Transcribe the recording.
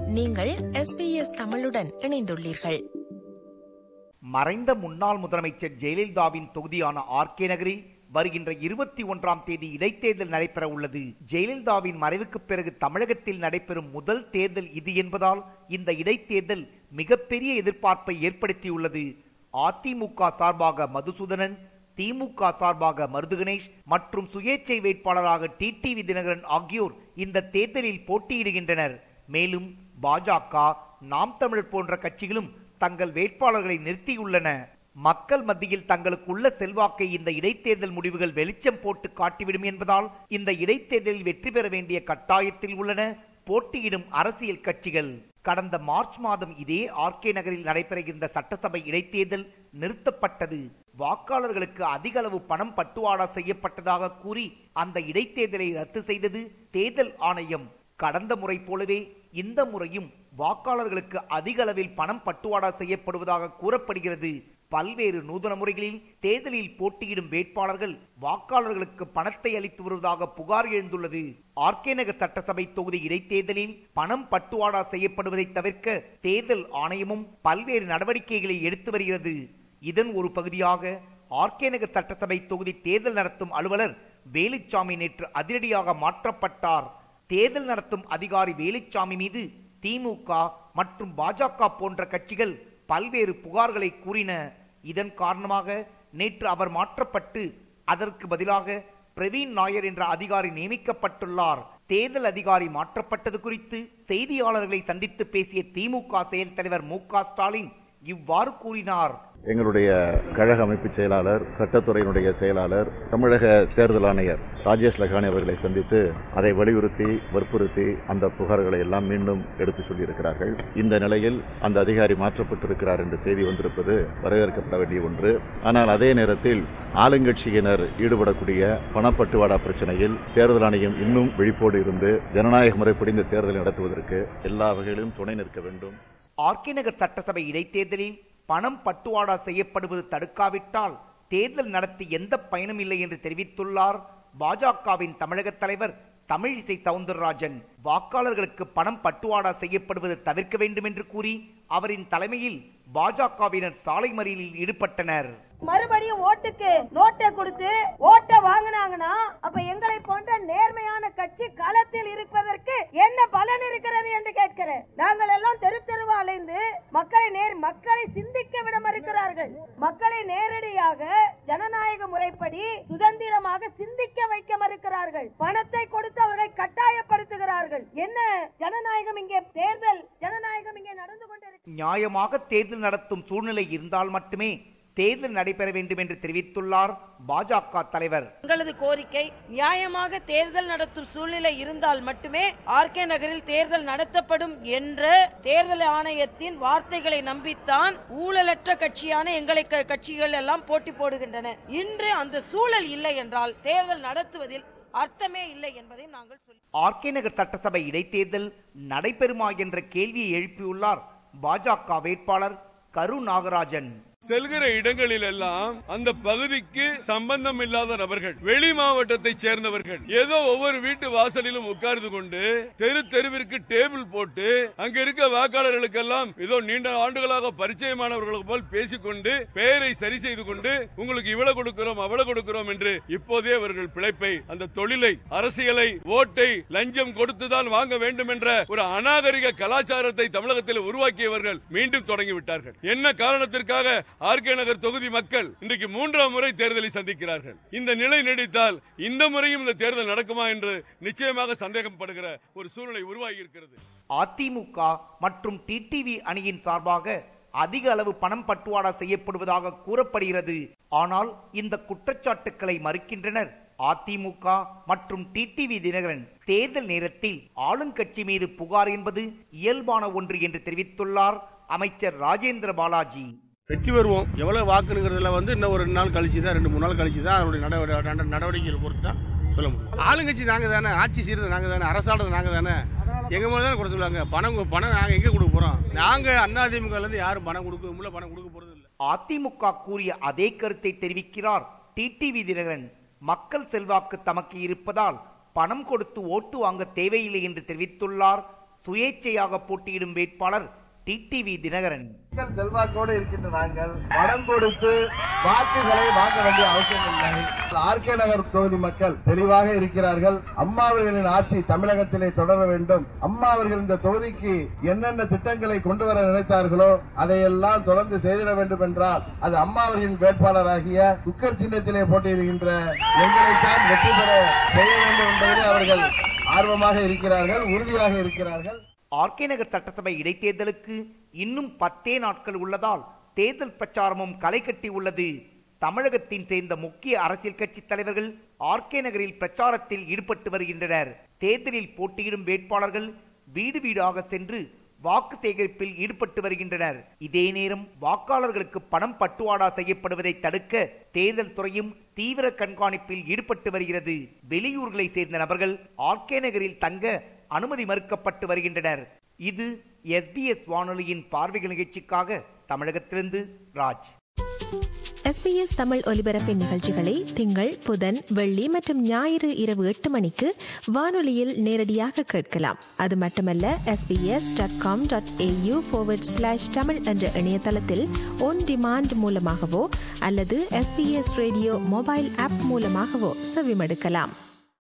நீங்கள் எஸ்பிஎஸ் தமிழுடன் இணைந்துள்ளீர்கள் மறைந்த முன்னாள் முதலமைச்சர் ஜெயலலிதாவின் தொகுதியான ஆர்கே நகரில் வருகின்ற இருபத்தி ஒன்றாம் தேதி இடைத்தேர்தல் நடைபெற உள்ளது ஜெயலலிதாவின் மறைவுக்கு பிறகு தமிழகத்தில் நடைபெறும் முதல் தேர்தல் இது என்பதால் இந்த இடைத்தேர்தல் மிகப்பெரிய எதிர்பார்ப்பை ஏற்படுத்தியுள்ளது அதிமுக சார்பாக மதுசூதனன் திமுக சார்பாக மருது கணேஷ் மற்றும் சுயேட்சை வேட்பாளராக டிடிவி தினகரன் ஆகியோர் இந்த தேர்தலில் போட்டியிடுகின்றனர் மேலும் பாஜக நாம் தமிழர் போன்ற கட்சிகளும் தங்கள் வேட்பாளர்களை நிறுத்தியுள்ளன மக்கள் மத்தியில் தங்களுக்கு உள்ள செல்வாக்கை இந்த இடைத்தேர்தல் முடிவுகள் வெளிச்சம் போட்டு காட்டிவிடும் என்பதால் இந்த இடைத்தேர்தலில் வெற்றி பெற வேண்டிய கட்டாயத்தில் உள்ளன போட்டியிடும் அரசியல் கட்சிகள் கடந்த மார்ச் மாதம் இதே ஆர்கே நகரில் நடைபெறுகின்ற சட்டசபை இடைத்தேர்தல் நிறுத்தப்பட்டது வாக்காளர்களுக்கு அதிக அளவு பணம் பட்டுவாடா செய்யப்பட்டதாக கூறி அந்த இடைத்தேர்தலை ரத்து செய்தது தேர்தல் ஆணையம் கடந்த முறை போலவே இந்த முறையும் வாக்காளர்களுக்கு அதிக அளவில் பணம் பட்டுவாடா செய்யப்படுவதாக கூறப்படுகிறது பல்வேறு நூதன முறைகளில் தேர்தலில் போட்டியிடும் வேட்பாளர்கள் வாக்காளர்களுக்கு பணத்தை அளித்து வருவதாக புகார் எழுந்துள்ளது ஆர்கே நகர் சட்டசபை தொகுதி இடைத்தேர்தலில் பணம் பட்டுவாடா செய்யப்படுவதை தவிர்க்க தேர்தல் ஆணையமும் பல்வேறு நடவடிக்கைகளை எடுத்து வருகிறது இதன் ஒரு பகுதியாக ஆர்கே நகர் சட்டசபை தொகுதி தேர்தல் நடத்தும் அலுவலர் வேலுச்சாமி நேற்று அதிரடியாக மாற்றப்பட்டார் தேர்தல் நடத்தும் அதிகாரி வேலுச்சாமி மீது திமுக மற்றும் பாஜக போன்ற கட்சிகள் பல்வேறு புகார்களை கூறின இதன் காரணமாக நேற்று அவர் மாற்றப்பட்டு அதற்கு பதிலாக பிரவீன் நாயர் என்ற அதிகாரி நியமிக்கப்பட்டுள்ளார் தேர்தல் அதிகாரி மாற்றப்பட்டது குறித்து செய்தியாளர்களை சந்தித்து பேசிய திமுக செயல் தலைவர் மு க ஸ்டாலின் இவ்வாறு கூறினார் எங்களுடைய கழக அமைப்பு செயலாளர் சட்டத்துறையினுடைய செயலாளர் தமிழக தேர்தல் ஆணையர் ராஜேஷ் லகானி அவர்களை சந்தித்து அதை வலியுறுத்தி வற்புறுத்தி அந்த புகார்களை எல்லாம் மீண்டும் எடுத்து சொல்லியிருக்கிறார்கள் இந்த நிலையில் அந்த அதிகாரி மாற்றப்பட்டிருக்கிறார் என்ற செய்தி வந்திருப்பது வரவேற்கப்பட வேண்டிய ஒன்று ஆனால் அதே நேரத்தில் ஆளுங்கட்சியினர் ஈடுபடக்கூடிய பணப்பட்டுவாடா பிரச்சனையில் தேர்தல் ஆணையம் இன்னும் விழிப்போடு இருந்து ஜனநாயக முறைப்படி இந்த தேர்தலை நடத்துவதற்கு எல்லா வகையிலும் துணை நிற்க வேண்டும் ஆர்கே நகர் சட்டசபை இடைத்தேர்தலில் பணம் பட்டுவாடா செய்யப்படுவது தடுக்காவிட்டால் தேர்தல் நடத்தி எந்த பயனும் இல்லை என்று தெரிவித்துள்ளார் பாஜகவின் தமிழக தலைவர் தமிழிசை சவுந்தரராஜன் வாக்காளர்களுக்கு பணம் பட்டுவாடா செய்யப்படுவது தவிர்க்க வேண்டும் என்று கூறி அவரின் தலைமையில் பாஜகவினர் சாலை மறியலில் ஈடுபட்டனர் மறுபடியும் ஓட்டுக்கு நோட்டை கொடுத்து ஓட்டை வாங்கினாங்கன்னா அப்ப எங்களை போன்ற நேர்மையான கட்சி களத்தில் இருப்பதற்கு என்ன பலன் இருக்கிறது என்று கேட்கிறேன் நாங்கள் எல்லாம் தெரு தெருவா அலைந்து மக்களை நேர் மக்களை சிந்திக்க விட மறுக்கிறார்கள் மக்களை நேரடியாக ஜனநாயக முறைப்படி சுதந்திரமாக சிந்திக்க வைக்க மறுக்கிறார்கள் பணத்தை கொடுத்து அவர்களை கட்டாயப்படுத்துகிறார்கள் என்ன ஜனநாயகம் இங்கே தேர்தல் ஜனநாயகம் இங்கே நடந்து கொண்டிருக்கிறது நியாயமாக தேர்தல் நடத்தும் சூழ்நிலை இருந்தால் மட்டுமே தேர்தல் நடைபெற வேண்டும் என்று தெரிவித்துள்ளார் பாஜக தலைவர் எங்களது கோரிக்கை நியாயமாக தேர்தல் நடத்தும் சூழ்நிலை இருந்தால் மட்டுமே ஆர்கே நகரில் தேர்தல் நடத்தப்படும் என்ற தேர்தல் ஆணையத்தின் வார்த்தைகளை நம்பித்தான் ஊழலற்ற கட்சியான எங்களை க- கட்சிகள் எல்லாம் போட்டி போடுகின்றன இன்று அந்த சூழல் இல்லை என்றால் தேர்தல் நடத்துவதில் அர்த்தமே இல்லை என்பதையும் நாங்கள் சொல்லி ஆர்கே நகர் சட்டசபை இடைத்தேர்தல் நடைபெறுமா என்ற கேள்வியை எழுப்பியுள்ளார் பாஜக வேட்பாளர் கரு நாகராஜன் செல்கிற இடங்களில் எல்லாம் அந்த பகுதிக்கு சம்பந்தம் இல்லாத நபர்கள் வெளி மாவட்டத்தை சேர்ந்தவர்கள் ஏதோ ஒவ்வொரு வீட்டு வாசலிலும் உட்கார்ந்து கொண்டு தெரு தெருவிற்கு டேபிள் போட்டு அங்க இருக்க வாக்காளர்களுக்கெல்லாம் ஏதோ நீண்ட ஆண்டுகளாக பரிச்சயமானவர்களுக்கு போல் பேசிக்கொண்டு பெயரை சரி செய்து கொண்டு உங்களுக்கு இவ்வளவு கொடுக்கிறோம் அவ்வளவு கொடுக்கிறோம் என்று இப்போதே அவர்கள் பிழைப்பை அந்த தொழிலை அரசியலை ஓட்டை லஞ்சம் கொடுத்துதான் வாங்க வேண்டும் என்ற ஒரு அநாகரிக கலாச்சாரத்தை தமிழகத்தில் உருவாக்கியவர்கள் மீண்டும் தொடங்கிவிட்டார்கள் என்ன காரணத்திற்காக ஆர்கே நகர் தொகுதி மக்கள் இன்றைக்கு மூன்றாம் முறை தேர்தலை சந்திக்கிறார்கள் இந்த நிலை நீடித்தால் இந்த முறையும் இந்த தேர்தல் நடக்குமா என்று நிச்சயமாக சந்தேகப்படுகிற ஒரு சூழ்நிலை உருவாகி இருக்கிறது அதிமுக மற்றும் டிடிவி அணியின் சார்பாக அதிக அளவு பணம் பட்டுவாடா செய்யப்படுவதாக கூறப்படுகிறது ஆனால் இந்த குற்றச்சாட்டுக்களை மறுக்கின்றனர் அதிமுக மற்றும் டிடிவி தினகரன் தேர்தல் நேரத்தில் ஆளுங்கட்சி மீது புகார் என்பது இயல்பான ஒன்று என்று தெரிவித்துள்ளார் அமைச்சர் ராஜேந்திர பாலாஜி வெற்றி பெறுவோம் எவ்வளவு வாக்குங்கிறதுல வந்து இன்னும் ஒரு ரெண்டு நாள் கழிச்சு தான் ரெண்டு மூணு நாள் கழிச்சு தான் அதனுடைய நடவடிக்கை நட- நடவடிக்கைகளை பொறுத்து தான் சொல்ல முடியும் ஆளுங்கட்சி நாங்க தானே ஆட்சி செய்யறது நாங்க தானே அரசாடுறது நாங்க தானே எங்க மேல தானே குறை சொல்லுவாங்க பணம் கு- பணம் நாங்க எங்க கொடுக்க போறோம் நாங்க அதிமுக இருந்து யாரும் பணம் கொடுக்க முடியல பணம் கொடுக்க போறது இல்ல அதிமுக கூறிய அதே கருத்தை தெரிவிக்கிறார் டிடிவி தினகரன் மக்கள் செல்வாக்கு தமக்கு இருப்பதால் பணம் கொடுத்து ஓட்டு வாங்க தேவையில்லை என்று தெரிவித்துள்ளார் சுயேட்சையாக போட்டியிடும் வேட்பாளர் டிடிவி தினகரன் மக்கள் செல்வாக்கோடு இருக்கின்ற நாங்கள் பணம் கொடுத்து வாக்குகளை வாங்க வேண்டிய அவசியம் இல்லை ஆர்கே நகர் தொகுதி மக்கள் தெளிவாக இருக்கிறார்கள் அம்மா அவர்களின் ஆட்சி தமிழகத்திலே தொடர வேண்டும் அம்மா அவர்கள் இந்த தொகுதிக்கு என்னென்ன திட்டங்களை கொண்டு வர நினைத்தார்களோ அதையெல்லாம் தொடர்ந்து செய்திட வேண்டும் என்றால் அது அம்மா அவர்களின் வேட்பாளராகிய குக்கர் சின்னத்திலே போட்டியிடுகின்ற எங்களைத்தான் வெற்றி பெற செய்ய வேண்டும் என்பதிலே அவர்கள் ஆர்வமாக இருக்கிறார்கள் உறுதியாக இருக்கிறார்கள் ஆர்கே நகர் சட்டசபை இடைத்தேர்தலுக்கு இன்னும் பத்தே நாட்கள் உள்ளதால் தேர்தல் பிரச்சாரமும் களை கட்டி உள்ளது தமிழகத்தின் சேர்ந்த முக்கிய அரசியல் கட்சி தலைவர்கள் ஆர்கே நகரில் பிரச்சாரத்தில் ஈடுபட்டு வருகின்றனர் தேர்தலில் போட்டியிடும் வேட்பாளர்கள் வீடு வீடாக சென்று வாக்கு சேகரிப்பில் ஈடுபட்டு வருகின்றனர் இதே நேரம் வாக்காளர்களுக்கு பணம் பட்டுவாடா செய்யப்படுவதை தடுக்க தேர்தல் துறையும் தீவிர கண்காணிப்பில் ஈடுபட்டு வருகிறது வெளியூர்களை சேர்ந்த நபர்கள் ஆர்கே நகரில் தங்க அனுமதி மறுக்கப்பட்டு வருகின்றனர் இது எஸ்பிஎஸ் வானொலியின் பார்வைகள் நிகழ்ச்சிக்காக தமிழகத்திலிருந்து ராஜ் எஸ்பிஎஸ் தமிழ் ஒலிபரப்பின் நிகழ்ச்சிகளை திங்கள் புதன் வெள்ளி மற்றும் ஞாயிறு இரவு எட்டு மணிக்கு வானொலியில் நேரடியாக கேட்கலாம் அது மட்டுமல்ல SBS dot com dot AU slash Tamil என்ற இணையதளத்தில் ஒன் டிமாண்ட் மூலமாகவோ அல்லது எஸ்பிஎஸ் ரேடியோ மொபைல் ஆப் மூலமாகவோ செவிமடுக்கலாம்